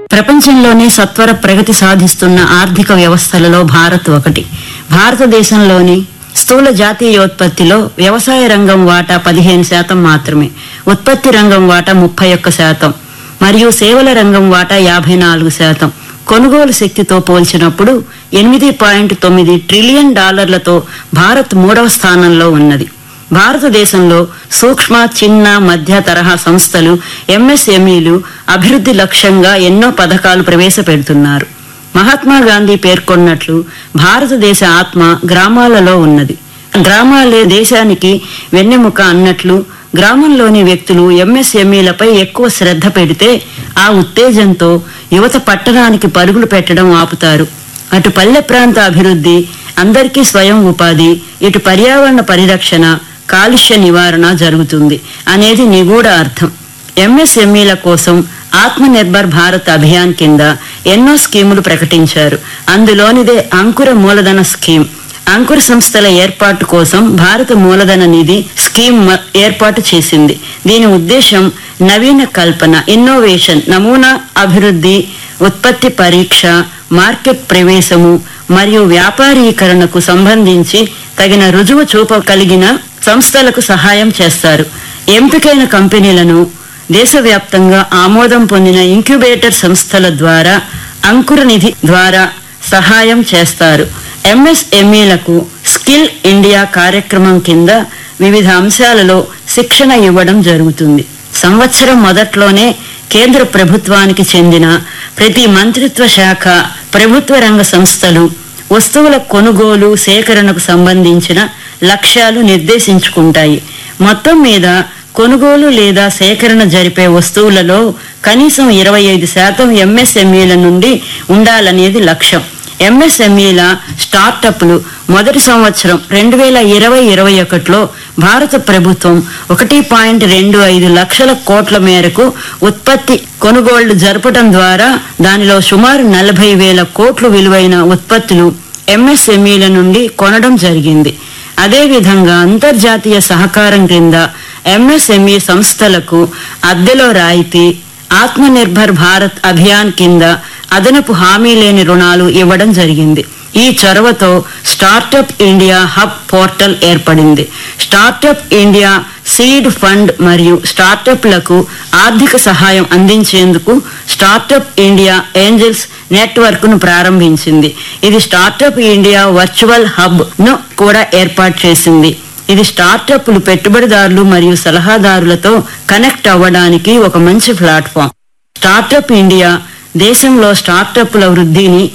ప్రపంచంలోనే సత్వర ప్రగతి సాధిస్తున్న ఆర్థిక వ్యవస్థలలో భారత్ ఒకటి భారతదేశంలోని స్థూల జాతీయోత్పత్తిలో వ్యవసాయ రంగం వాటా పదిహేను శాతం మాత్రమే ఉత్పత్తి రంగం వాటా ముప్పై ఒక్క శాతం మరియు సేవల రంగం వాటా యాభై నాలుగు శాతం కొనుగోలు శక్తితో పోల్చినప్పుడు ఎనిమిది పాయింట్ తొమ్మిది ట్రిలియన్ డాలర్లతో భారత్ మూడవ స్థానంలో ఉన్నది భారతదేశంలో సూక్ష్మ చిన్న మధ్య తరహా సంస్థలు ఎంఎస్ఎంఈలు అభివృద్ధి లక్ష్యంగా ఎన్నో పథకాలు ప్రవేశపెడుతున్నారు మహాత్మా గాంధీ పేర్కొన్నట్లు భారతదేశ ఆత్మ గ్రామాలలో ఉన్నది గ్రామాలే దేశానికి వెన్నెముక అన్నట్లు గ్రామంలోని వ్యక్తులు ఎంఎస్ఎంఈలపై ఎక్కువ శ్రద్ధ పెడితే ఆ ఉత్తేజంతో యువత పట్టణానికి పరుగులు పెట్టడం ఆపుతారు అటు పల్లె ప్రాంత అభివృద్ధి అందరికీ స్వయం ఉపాధి ఇటు పర్యావరణ పరిరక్షణ కాలుష్య నివారణ జరుగుతుంది అనేది నిగూఢ అర్థం ఎంఎస్ఎంఈల కోసం ఆత్మ నిర్భర్ భారత్ అభియాన్ కింద ఎన్నో స్కీములు ప్రకటించారు అందులోనిదే అంకుర మూలధన స్కీమ్ అంకుర సంస్థల ఏర్పాటు కోసం భారత మూలధన నిధి స్కీమ్ మ- ఏర్పాటు చేసింది దీని ఉద్దేశం నవీన కల్పన ఇన్నోవేషన్ నమూనా అభివృద్ధి ఉత్పత్తి పరీక్ష మార్కెట్ ప్రవేశము మరియు వ్యాపారీకరణకు సంబంధించి తగిన రుజువు చూపగలిగిన సంస్థలకు సహాయం చేస్తారు ఎంపికైన కంపెనీలను దేశవ్యాప్తంగా ఆమోదం పొందిన ఇంక్యుబేటర్ సంస్థల ద్వారా అంకుర నిధి ద్వారా సహాయం చేస్తారు ఎంఎస్ఎంఈలకు స్కిల్ ఇండియా కార్యక్రమం కింద వివిధ అంశాలలో శిక్షణ ఇవ్వడం జరుగుతుంది సంవత్సరం మొదట్లోనే కేంద్ర ప్రభుత్వానికి చెందిన ప్రతి మంత్రిత్వ శాఖ ప్రభుత్వ రంగ సంస్థలు వస్తువుల కొనుగోలు సేకరణకు సంబంధించిన లక్ష్యాలు నిర్దేశించుకుంటాయి మొత్తం మీద కొనుగోలు లేదా సేకరణ జరిపే వస్తువులలో కనీసం ఇరవై ఐదు శాతం ఎంఎస్ఎంఈల నుండి ఉండాలనేది లక్ష్యం ఎంఎస్ఎంఈల స్టార్టప్లు మొదటి సంవత్సరం రెండు వేల ఇరవై ఇరవై ఒకటిలో భారత ప్రభుత్వం ఒకటి పాయింట్ రెండు ఐదు లక్షల కోట్ల మేరకు ఉత్పత్తి కొనుగోళ్లు జరపడం ద్వారా దానిలో సుమారు నలభై వేల కోట్లు విలువైన ఉత్పత్తులు ఎంఎస్ఎంఈల నుండి కొనడం జరిగింది అదేవిధంగా అంతర్జాతీయ సహకారం కింద ఎంఎస్ఎంఈ సంస్థలకు అద్దెలో రాయితీ ఆత్మనిర్భర్ భారత్ అభియాన్ కింద అదనపు హామీ లేని రుణాలు ఇవ్వడం జరిగింది ఈ చొరవతో స్టార్టప్ ఇండియా హబ్ పోర్టల్ ఏర్పడింది స్టార్టప్ ఇండియా సీడ్ ఫండ్ మరియు స్టార్టప్లకు ఆర్థిక సహాయం అందించేందుకు స్టార్టప్ ఇండియా ఏంజల్స్ నెట్వర్క్ ను ప్రారంభించింది ఇది స్టార్టప్ ఇండియా వర్చువల్ హబ్ ను కూడా ఏర్పాటు చేసింది ఇది స్టార్టప్లు పెట్టుబడిదారులు మరియు సలహాదారులతో కనెక్ట్ అవ్వడానికి ఒక మంచి ప్లాట్ఫామ్ స్టార్టప్ ఇండియా దేశంలో స్టార్టప్ల వృద్ధిని